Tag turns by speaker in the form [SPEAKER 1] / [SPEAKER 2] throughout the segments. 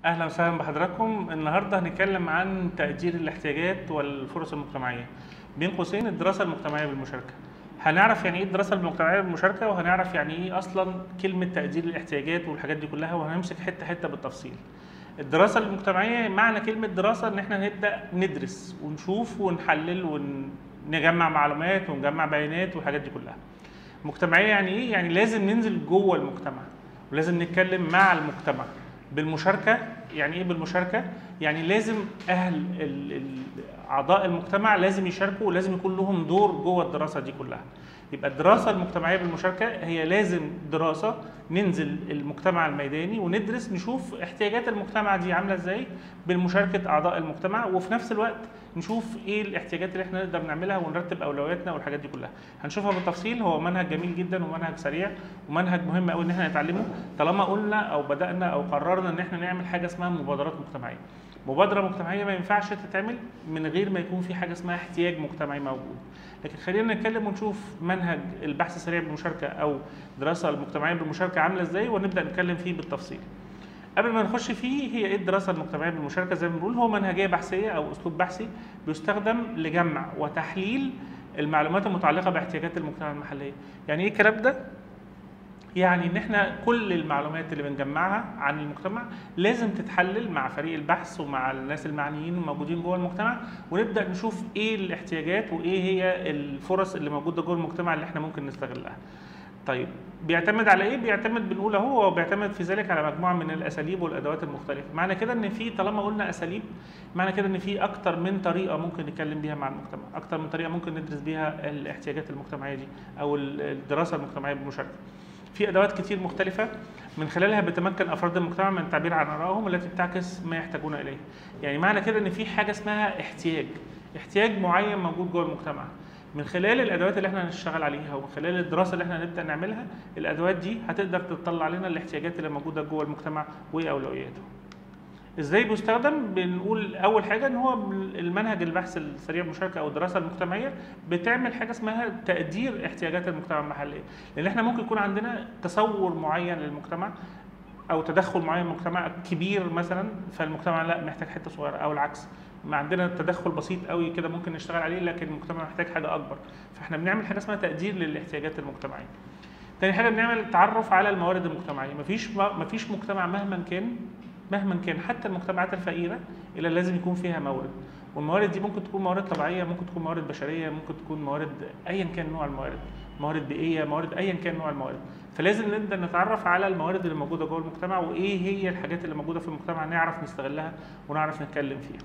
[SPEAKER 1] اهلا وسهلا بحضراتكم النهارده هنتكلم عن تقدير الاحتياجات والفرص المجتمعيه بين قوسين الدراسه المجتمعيه بالمشاركه هنعرف يعني ايه الدراسه المجتمعيه بالمشاركه وهنعرف يعني ايه اصلا كلمه تقدير الاحتياجات والحاجات دي كلها وهنمسك حته حته بالتفصيل الدراسه المجتمعيه معنى كلمه دراسه ان احنا نبدا ندرس ونشوف ونحلل ونجمع معلومات ونجمع بيانات والحاجات دي كلها مجتمعيه يعني ايه يعني لازم ننزل جوه المجتمع ولازم نتكلم مع المجتمع بالمشاركه يعني ايه بالمشاركه يعني لازم اهل ال- ال- اعضاء المجتمع لازم يشاركوا ولازم يكون لهم دور جوه الدراسه دي كلها يبقى الدراسه المجتمعيه بالمشاركه هي لازم دراسه ننزل المجتمع الميداني وندرس نشوف احتياجات المجتمع دي عامله ازاي بالمشاركه اعضاء المجتمع وفي نفس الوقت نشوف ايه الاحتياجات اللي احنا نقدر نعملها ونرتب اولوياتنا والحاجات دي كلها هنشوفها بالتفصيل هو منهج جميل جدا ومنهج سريع ومنهج مهم قوي ان احنا نتعلمه طالما قلنا او بدانا او قررنا ان احنا نعمل حاجه اسمها مبادرات مجتمعيه مبادره مجتمعيه ما ينفعش تتعمل من غير ما يكون في حاجه اسمها احتياج مجتمعي موجود لكن خلينا نتكلم ونشوف منهج البحث السريع بالمشاركه او الدراسه المجتمعيه بالمشاركه عامله ازاي ونبدا نتكلم فيه بالتفصيل قبل ما نخش فيه هي ايه الدراسه المجتمعيه بالمشاركه زي ما بنقول هو منهجيه بحثيه او اسلوب بحثي بيستخدم لجمع وتحليل المعلومات المتعلقه باحتياجات المجتمع المحليه يعني ايه الكلام ده يعني ان احنا كل المعلومات اللي بنجمعها عن المجتمع لازم تتحلل مع فريق البحث ومع الناس المعنيين الموجودين جوه المجتمع ونبدا نشوف ايه الاحتياجات وايه هي الفرص اللي موجوده جوه المجتمع اللي احنا ممكن نستغلها. طيب بيعتمد على ايه؟ بيعتمد بنقول اهو هو بيعتمد في ذلك على مجموعه من الاساليب والادوات المختلفه، معنى كده ان في طالما قلنا اساليب معنى كده ان في اكتر من طريقه ممكن نتكلم بيها مع المجتمع، اكتر من طريقه ممكن ندرس بيها الاحتياجات المجتمعيه دي او الدراسه المجتمعيه بالمشاركه. في ادوات كتير مختلفه من خلالها بيتمكن افراد المجتمع من التعبير عن ارائهم التي بتعكس ما يحتاجون اليه. يعني معنى كده ان في حاجه اسمها احتياج، احتياج معين موجود جوه المجتمع. من خلال الادوات اللي احنا هنشتغل عليها ومن خلال الدراسه اللي احنا هنبدا نعملها الادوات دي هتقدر تطلع لنا الاحتياجات اللي موجوده جوه المجتمع وايه اولوياته. ازاي بيستخدم؟ بنقول اول حاجه ان هو المنهج البحث السريع بالمشاركه او الدراسه المجتمعيه بتعمل حاجه اسمها تقدير احتياجات المجتمع المحليه، لان احنا ممكن يكون عندنا تصور معين للمجتمع او تدخل معين المجتمع كبير مثلا فالمجتمع لا محتاج حته صغيره او العكس ما عندنا تدخل بسيط قوي كده ممكن نشتغل عليه لكن المجتمع محتاج حاجه اكبر فاحنا بنعمل حاجه اسمها تقدير للاحتياجات المجتمعيه تاني حاجه بنعمل تعرف على الموارد المجتمعيه مفيش مفيش مجتمع مهما كان مهما كان حتى المجتمعات الفقيره الا لازم يكون فيها مورد والموارد دي ممكن تكون موارد طبيعيه ممكن تكون موارد بشريه ممكن تكون موارد ايا كان نوع الموارد موارد بيئيه موارد ايا كان نوع الموارد فلازم نبدا نتعرف على الموارد اللي موجوده جوه المجتمع وايه هي الحاجات اللي موجوده في المجتمع نعرف نستغلها ونعرف نتكلم فيها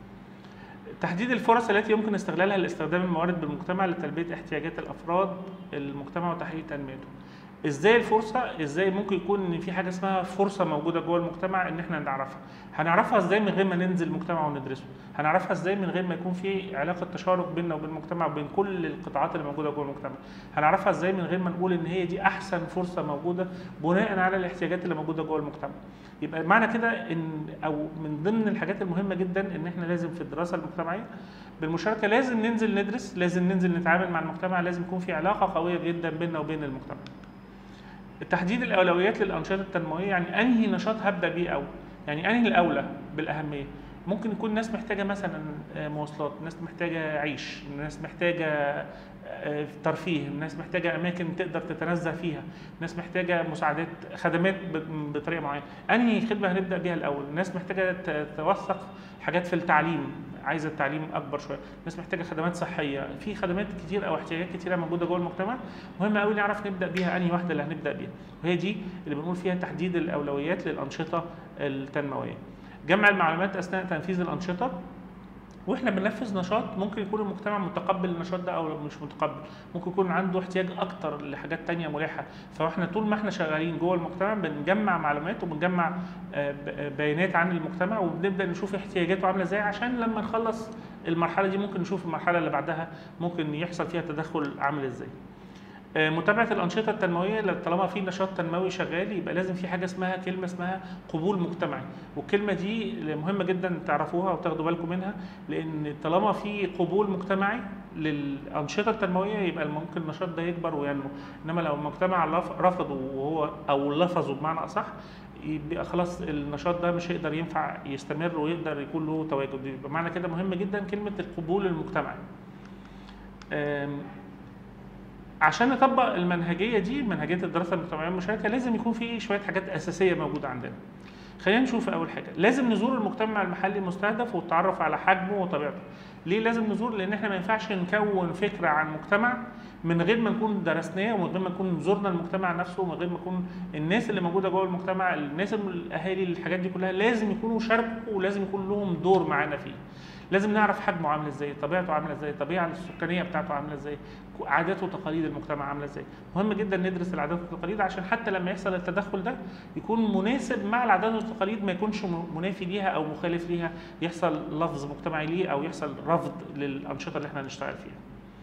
[SPEAKER 1] تحديد الفرص التي يمكن استغلالها لاستخدام الموارد بالمجتمع لتلبيه احتياجات الافراد المجتمع وتحقيق تنميته ازاي الفرصه ازاي ممكن يكون ان في حاجه اسمها فرصه موجوده جوه المجتمع ان احنا نعرفها هنعرفها ازاي من غير ما ننزل المجتمع وندرسه هنعرفها ازاي من غير ما يكون في علاقه تشارك بيننا وبين المجتمع وبين كل القطاعات اللي موجوده جوه المجتمع هنعرفها ازاي من غير ما نقول ان هي دي احسن فرصه موجوده بناء على الاحتياجات اللي موجوده جوه المجتمع يبقى معنى كده ان او من ضمن الحاجات المهمه جدا ان احنا لازم في الدراسه المجتمعيه بالمشاركه لازم ننزل ندرس لازم ننزل نتعامل مع المجتمع لازم يكون في علاقه قويه جدا بيننا وبين المجتمع تحديد الاولويات للانشطه التنمويه يعني انهي نشاط هبدا بيه اول يعني انهي الاولى بالاهميه ممكن يكون ناس محتاجه مثلا مواصلات ناس محتاجه عيش ناس محتاجه ترفيه ناس محتاجه اماكن تقدر تتنزه فيها ناس محتاجه مساعدات خدمات بطريقه معينه انهي خدمه هنبدا بيها الاول ناس محتاجه توثق حاجات في التعليم عايزه التعليم اكبر شويه ناس محتاجه خدمات صحيه في خدمات كتير او احتياجات كتيره موجوده جوه المجتمع مهم قوي نعرف نبدا بيها انهي واحده اللي هنبدا بيها وهي دي اللي بنقول فيها تحديد الاولويات للانشطه التنمويه جمع المعلومات اثناء تنفيذ الانشطه واحنا بننفذ نشاط ممكن يكون المجتمع متقبل النشاط ده او مش متقبل ممكن يكون عنده احتياج اكتر لحاجات تانية ملحه فاحنا طول ما احنا شغالين جوه المجتمع بنجمع معلومات وبنجمع بيانات عن المجتمع وبنبدا نشوف احتياجاته عامله ازاي عشان لما نخلص المرحله دي ممكن نشوف المرحله اللي بعدها ممكن يحصل فيها تدخل عامل ازاي متابعه الانشطه التنمويه طالما في نشاط تنموي شغال يبقى لازم في حاجه اسمها كلمه اسمها قبول مجتمعي والكلمه دي مهمه جدا تعرفوها وتاخدوا بالكم منها لان طالما في قبول مجتمعي للانشطه التنمويه يبقى ممكن النشاط ده يكبر وينمو انما لو المجتمع رفضه وهو او لفظه بمعنى اصح يبقى خلاص النشاط ده مش هيقدر ينفع يستمر ويقدر يكون له تواجد يبقى معنى كده مهم جدا كلمه القبول المجتمعي آم، عشان نطبق المنهجيه دي منهجيه الدراسه المجتمعيه المشاركه لازم يكون في شويه حاجات اساسيه موجوده عندنا خلينا نشوف اول حاجه لازم نزور المجتمع المحلي المستهدف والتعرف على حجمه وطبيعته ليه لازم نزور لان احنا ما ينفعش نكون فكره عن مجتمع من غير ما نكون درسناه ومن غير ما نكون زرنا المجتمع نفسه ومن غير ما يكون الناس اللي موجوده جوه المجتمع الناس الاهالي الحاجات دي كلها لازم يكونوا شاركوا ولازم يكون لهم دور معانا فيه لازم نعرف حجمه عامل ازاي طبيعته عامله ازاي الطبيعه السكانيه بتاعته عامله ازاي عادات وتقاليد المجتمع عامله ازاي مهم جدا ندرس العادات والتقاليد عشان حتى لما يحصل التدخل ده يكون مناسب مع العادات والتقاليد ما يكونش م- منافي ليها او مخالف ليها يحصل لفظ مجتمعي ليه او يحصل رفض للانشطه اللي احنا هنشتغل فيها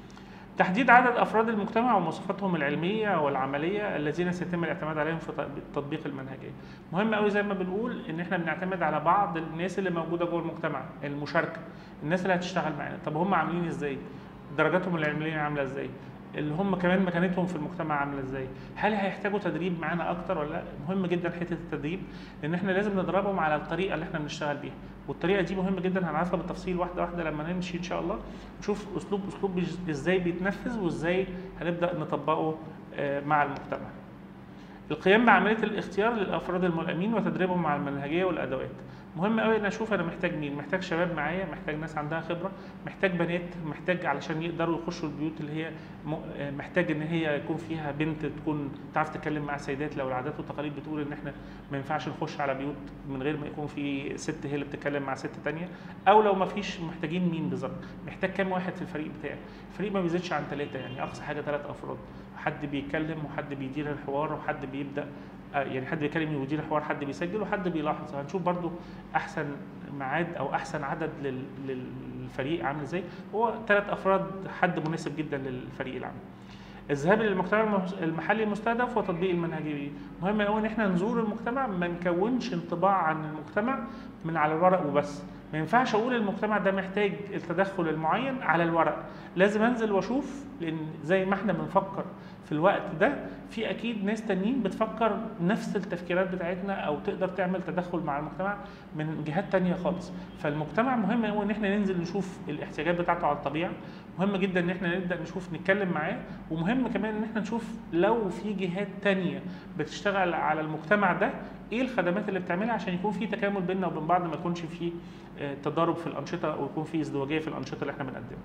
[SPEAKER 1] تحديد عدد افراد المجتمع ومواصفاتهم العلميه والعمليه الذين سيتم الاعتماد عليهم في تطبيق- تطبيق المنهجيه. مهم قوي زي ما بنقول ان احنا بنعتمد على بعض الناس اللي موجوده جوه المجتمع، المشاركه، الناس اللي هتشتغل معانا، طب هم عاملين ازاي؟ درجاتهم العلميه عامله ازاي؟ اللي هم كمان مكانتهم في المجتمع عامله ازاي؟ هل هيحتاجوا تدريب معانا اكتر ولا لا؟ مهم جدا حته التدريب لان احنا لازم ندربهم على الطريقه اللي احنا بنشتغل بيها، والطريقه دي مهمه جدا هنعرفها بالتفصيل واحده واحده لما نمشي ان شاء الله نشوف اسلوب اسلوب بيج- ازاي بيتنفذ وازاي هنبدا نطبقه آه، مع المجتمع. القيام بعمليه الاختيار للافراد الملائمين وتدريبهم على المنهجيه والادوات. مهم قوي ان اشوف انا محتاج مين محتاج شباب معايا محتاج ناس عندها خبره محتاج بنات محتاج علشان يقدروا يخشوا البيوت اللي هي م- آه، محتاج ان هي يكون فيها بنت تكون تعرف تتكلم مع السيدات لو العادات والتقاليد بتقول ان احنا ما ينفعش نخش على بيوت من غير ما يكون في ست هي اللي بتتكلم مع ست تانية او لو ما فيش محتاجين مين بالظبط محتاج كام واحد في الفريق بتاعي الفريق ما بيزيدش عن ثلاثه يعني اقصى حاجه ثلاث افراد حد بيتكلم وحد بيدير الحوار وحد بيبدا آه، يعني حد بيتكلم ويدير الحوار حد بيسجل وحد بيلاحظ هنشوف برضو احسن ميعاد او احسن عدد لل- للفريق عامل ازاي هو ثلاث افراد حد مناسب جدا للفريق العام الذهاب للمجتمع المس- المحلي المستهدف وتطبيق المنهجيه مهم قوي ان احنا نزور المجتمع ما نكونش انطباع عن المجتمع من على الورق وبس ما ينفعش اقول المجتمع ده محتاج التدخل المعين على الورق لازم انزل واشوف لان زي ما احنا بنفكر في الوقت ده في اكيد ناس تانيين بتفكر نفس التفكيرات بتاعتنا او تقدر تعمل تدخل مع المجتمع من جهات تانية خالص فالمجتمع مهم قوي ان احنا ننزل نشوف الاحتياجات بتاعته على الطبيعه مهم جدا ان احنا نبدا نشوف نتكلم معاه ومهم كمان ان احنا نشوف لو في جهات تانية بتشتغل على المجتمع ده ايه الخدمات اللي بتعملها عشان يكون في تكامل بيننا وبين بعض ما يكونش في آه، تضارب في الانشطه او يكون في ازدواجيه في الانشطه اللي احنا بنقدمها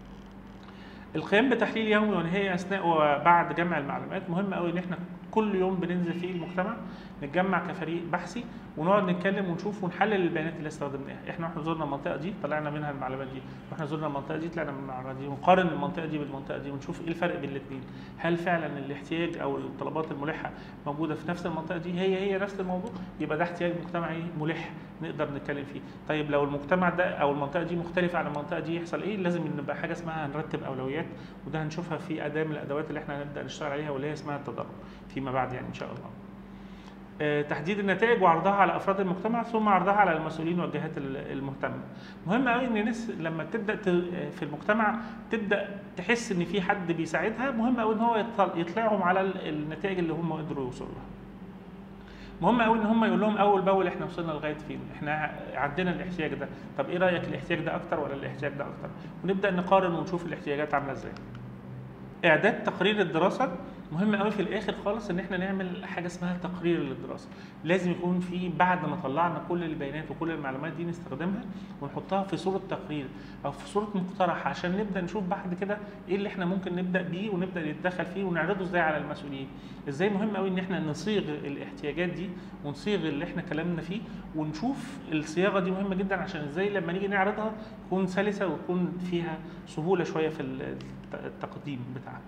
[SPEAKER 1] القيام بتحليل يومي ونهائي اثناء وبعد جمع المعلومات مهم قوي ان احنا كل يوم بننزل فيه المجتمع نتجمع كفريق بحثي ونقعد نتكلم ونشوف ونحلل البيانات اللي استخدمناها احنا واحنا زرنا المنطقه دي طلعنا منها المعلومات دي واحنا زرنا المنطقه دي طلعنا من المعلومات دي ونقارن المنطقه دي بالمنطقه دي ونشوف ايه الفرق بين الاثنين هل فعلا الاحتياج او الطلبات الملحه موجوده في نفس المنطقه دي هي هي نفس الموضوع يبقى ده احتياج مجتمعي ملح نقدر نتكلم فيه طيب لو المجتمع ده او المنطقه دي مختلفه عن المنطقه دي يحصل ايه لازم نبقى حاجه اسمها نرتب اولويات وده هنشوفها في اداه من الادوات اللي احنا هنبدا نشتغل عليها واللي هي اسمها التدرب فيما بعد يعني ان شاء الله آه، تحديد النتائج وعرضها على افراد المجتمع ثم عرضها على المسؤولين والجهات ال- المهتمه. مهم قوي ان الناس لما تبدا ت- آه، في المجتمع تبدا تحس ان في حد بيساعدها مهم قوي ان هو يطل- يطلعهم على ال- النتائج اللي هم قدروا يوصلوا لها. مهم قوي ان هم يقول لهم اول باول احنا وصلنا لغايه فين احنا عندنا الاحتياج ده طب ايه رايك الاحتياج ده اكتر ولا الاحتياج ده اكتر ونبدا نقارن ونشوف الاحتياجات عامله ازاي اعداد تقرير الدراسه مهم قوي في الاخر خالص ان احنا نعمل حاجه اسمها تقرير للدراسه لازم يكون في بعد ما طلعنا كل البيانات وكل المعلومات دي نستخدمها ونحطها في صوره تقرير او في صوره مقترح عشان نبدا نشوف بعد كده ايه اللي احنا ممكن نبدا بيه ونبدا نتدخل فيه ونعرضه ازاي على المسؤولين ازاي مهم قوي ان احنا نصيغ الاحتياجات دي ونصيغ اللي احنا كلامنا فيه ونشوف الصياغه دي مهمه جدا عشان ازاي لما نيجي نعرضها تكون سلسه وتكون فيها سهوله شويه في الت- التقديم بتاعها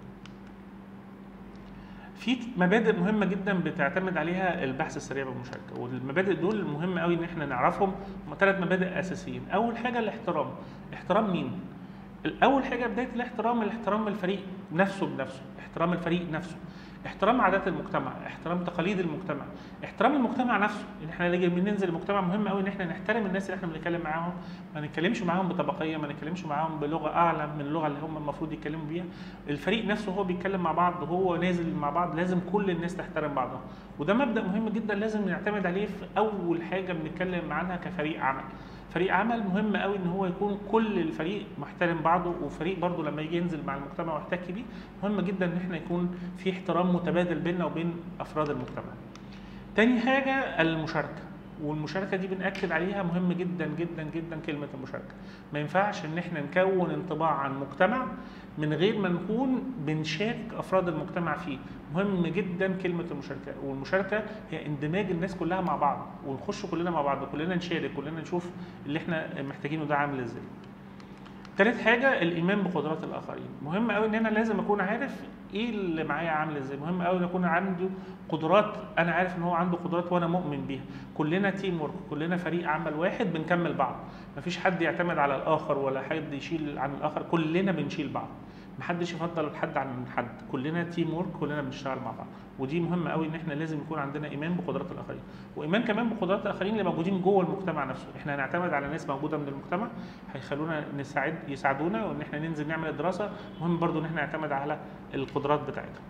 [SPEAKER 1] في مبادئ مهمه جدا بتعتمد عليها البحث السريع بالمشاركه والمبادئ دول مهم قوي ان احنا نعرفهم هم ثلاث مبادئ اساسيين اول حاجه الاحترام احترام مين اول حاجه بدايه الاحترام الاحترام الفريق نفسه بنفسه احترام الفريق نفسه احترام عادات المجتمع احترام تقاليد المجتمع احترام المجتمع نفسه ان احنا نيجي بننزل المجتمع مهم قوي ان احنا نحترم الناس اللي احنا بنتكلم معاهم ما نتكلمش معاهم بطبقيه ما نتكلمش معاهم بلغه اعلى من اللغه اللي هم المفروض يتكلموا بيها الفريق نفسه هو بيتكلم مع بعض وهو نازل مع بعض لازم كل الناس تحترم بعضها وده مبدا مهم جدا لازم نعتمد عليه في اول حاجه بنتكلم عنها كفريق عمل فريق عمل مهم قوي ان هو يكون كل الفريق محترم بعضه وفريق برضه لما يجي ينزل مع المجتمع ويحتك بيه مهم جدا ان احنا يكون في احترام متبادل بيننا وبين افراد المجتمع. تاني حاجه المشاركه والمشاركه دي بنأكد عليها مهم جدا جدا جدا كلمه المشاركه. ما ينفعش ان احنا نكون انطباع عن مجتمع من غير ما نكون بنشارك افراد المجتمع فيه مهم جدا كلمه المشاركه والمشاركه هي اندماج الناس كلها مع بعض ونخش كلنا مع بعض كلنا نشارك كلنا نشوف اللي احنا محتاجينه ده عامل ازاي تالت حاجة الإيمان بقدرات الآخرين، مهم قوي إن أنا لازم أكون عارف إيه اللي معايا عامل إزاي، مهم قوي إن أكون عنده قدرات أنا عارف إن هو عنده قدرات وأنا مؤمن بيها، كلنا تيم ورك، كلنا فريق عمل واحد بنكمل بعض، مفيش حد يعتمد على الآخر ولا حد يشيل عن الآخر، كلنا بنشيل بعض. محدش يفضل حد عن حد كلنا تيم ورك كلنا بنشتغل مع بعض ودي مهمه قوي ان احنا لازم يكون عندنا ايمان بقدرات الاخرين وايمان كمان بقدرات الاخرين اللي موجودين جوه المجتمع نفسه احنا هنعتمد على ناس موجوده من المجتمع هيخلونا نساعد يساعدونا وان احنا ننزل نعمل الدراسه مهم برضو ان احنا نعتمد على القدرات بتاعتهم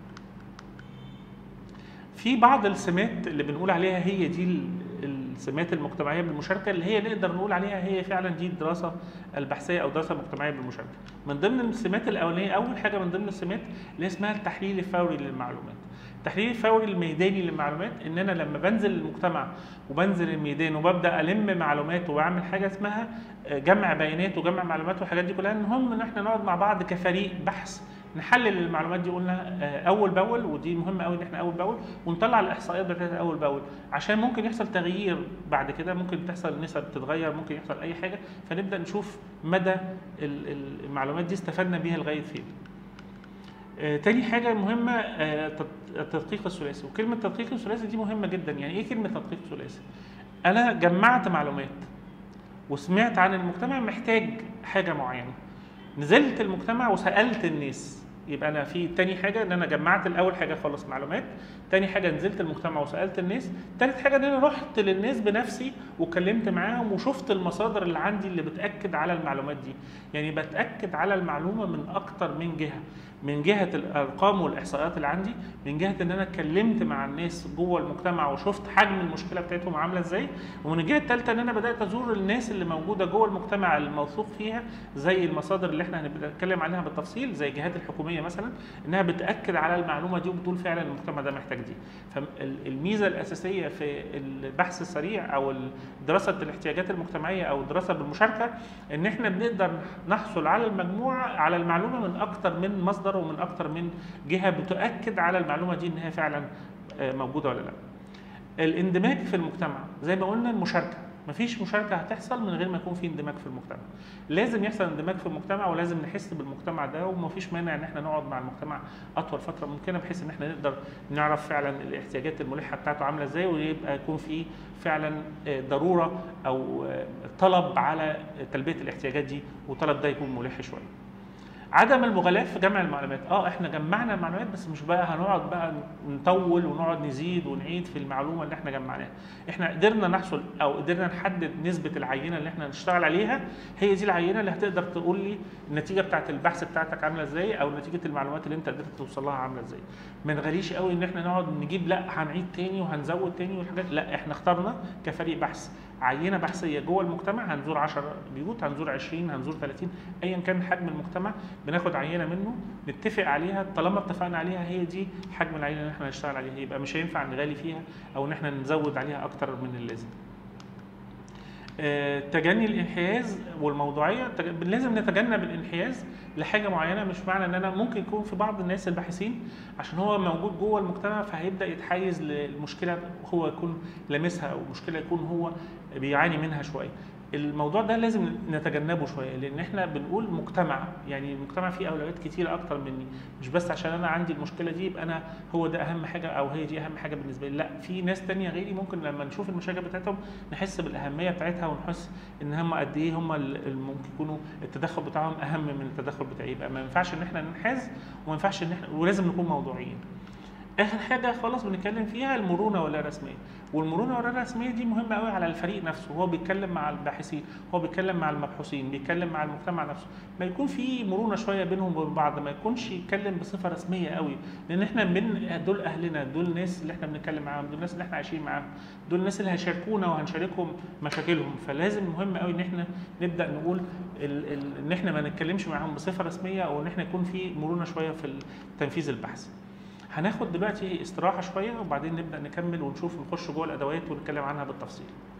[SPEAKER 1] في بعض السمات اللي بنقول عليها هي دي السمات المجتمعيه بالمشاركه اللي هي نقدر نقول عليها هي فعلا دي الدراسه البحثيه او الدراسه المجتمعيه بالمشاركه. من ضمن السمات الاولانيه اول حاجه من ضمن السمات اللي اسمها التحليل الفوري للمعلومات. التحليل الفوري الميداني للمعلومات ان انا لما بنزل المجتمع وبنزل الميدان وببدا الم معلومات وبعمل حاجه اسمها جمع بيانات وجمع معلومات والحاجات دي كلها المهم ان احنا نقعد مع بعض كفريق بحث نحلل المعلومات دي قلنا اول باول ودي مهمه قوي ان احنا اول باول ونطلع الاحصائيات بتاعتها اول باول عشان ممكن يحصل تغيير بعد كده ممكن تحصل نسب تتغير ممكن يحصل اي حاجه فنبدا نشوف مدى المعلومات دي استفدنا بيها لغايه فين. آه تاني حاجة مهمة آه التدقيق الثلاثي وكلمة التدقيق الثلاثي دي مهمة جدا يعني ايه كلمة تدقيق ثلاثي؟ أنا جمعت معلومات وسمعت عن المجتمع محتاج حاجة معينة نزلت المجتمع وسالت الناس يبقى انا في تاني حاجه ان انا جمعت الاول حاجه خالص معلومات تاني حاجه نزلت المجتمع وسالت الناس تالت حاجه ان انا رحت للناس بنفسي وكلمت معاهم وشفت المصادر اللي عندي اللي بتاكد على المعلومات دي يعني بتاكد على المعلومه من اكتر من جهه من جهه الارقام والاحصائيات اللي عندي من جهه ان انا اتكلمت مع الناس جوه المجتمع وشفت حجم المشكله بتاعتهم عامله ازاي ومن الجهه الثالثه ان انا بدات ازور الناس اللي موجوده جوه المجتمع الموثوق فيها زي المصادر اللي احنا هنتكلم عنها بالتفصيل زي الجهات الحكوميه مثلا انها بتاكد على المعلومه دي وبتقول فعلا المجتمع ده محتاج دي فالميزه الاساسيه في البحث السريع او دراسه الاحتياجات المجتمعيه او الدراسه بالمشاركه ان احنا بنقدر نحصل على المجموعه على المعلومه من اكتر من مصدر ومن اكتر من جهه بتؤكد على المعلومه دي انها فعلا موجوده ولا لا. الاندماج في المجتمع زي ما قلنا المشاركه مفيش مشاركه هتحصل من غير ما يكون في اندماج في المجتمع لازم يحصل اندماج في المجتمع ولازم نحس بالمجتمع ده ومفيش مانع ان احنا نقعد مع المجتمع اطول فتره ممكنه بحيث ان احنا نقدر نعرف فعلا الاحتياجات الملحه بتاعته عامله ازاي ويبقى يكون في فعلا ضروره او طلب على تلبيه الاحتياجات دي وطلب ده يكون ملح شويه عدم المغالاة في جمع المعلومات اه احنا جمعنا المعلومات بس مش بقى هنقعد بقى نطول ونقعد نزيد ونعيد في المعلومه اللي احنا جمعناها احنا قدرنا نحصل او قدرنا نحدد نسبه العينه اللي احنا هنشتغل عليها هي دي العينه اللي هتقدر تقول لي النتيجه بتاعه البحث بتاعتك عامله ازاي او نتيجه المعلومات اللي انت قدرت توصل لها عامله ازاي ما نغليش قوي ان احنا نقعد نجيب لا هنعيد تاني وهنزود تاني والحاجات لا احنا اخترنا كفريق بحث عينه بحثيه جوه المجتمع هنزور 10 بيوت هنزور 20 هنزور 30 ايا كان حجم المجتمع بناخد عينه منه نتفق عليها طالما اتفقنا عليها هي دي حجم العينه اللي احنا هنشتغل عليها يبقى مش هينفع نغالي فيها او ان احنا نزود عليها اكتر من اللازم. آه، تجني الانحياز والموضوعيه تج- لازم نتجنب الانحياز لحاجه معينه مش معنى ان انا ممكن يكون في بعض الناس الباحثين عشان هو موجود جوه المجتمع فهيبدا يتحيز للمشكله هو يكون لامسها او مشكله يكون هو بيعاني منها شويه الموضوع ده لازم نتجنبه شويه لان احنا بنقول مجتمع يعني المجتمع فيه اولويات كتيره اكتر مني مش بس عشان انا عندي المشكله دي يبقى انا هو ده اهم حاجه او هي دي اهم حاجه بالنسبه لي لا في ناس تانية غيري ممكن لما نشوف المشاكل بتاعتهم نحس بالاهميه بتاعتها ونحس ان هم قد ايه هم اللي ممكن يكونوا التدخل بتاعهم اهم من التدخل بتاعي يبقى ما ينفعش ان احنا ننحاز وما ينفعش ان احنا ولازم نكون موضوعيين اخر حاجه خالص بنتكلم فيها المرونه ولا الرسميه والمرونه ولا الرسميه دي مهمه قوي على الفريق نفسه هو بيتكلم مع الباحثين هو بيتكلم مع المبحوثين بيتكلم مع المجتمع نفسه ما يكون في مرونه شويه بينهم وبين بعض ما يكونش يتكلم بصفه رسميه قوي لان احنا من دول اهلنا دول الناس اللي احنا بنتكلم معاهم دول الناس اللي احنا عايشين معاهم دول الناس اللي هيشاركونا وهنشاركهم مشاكلهم فلازم مهم قوي ان احنا نبدا نقول ال ال ان احنا ما نتكلمش معاهم بصفه رسميه او ان احنا يكون في مرونه شويه في تنفيذ البحث هناخد دلوقتي استراحه شويه وبعدين نبدا نكمل ونشوف نخش جوه الادوات ونتكلم عنها بالتفصيل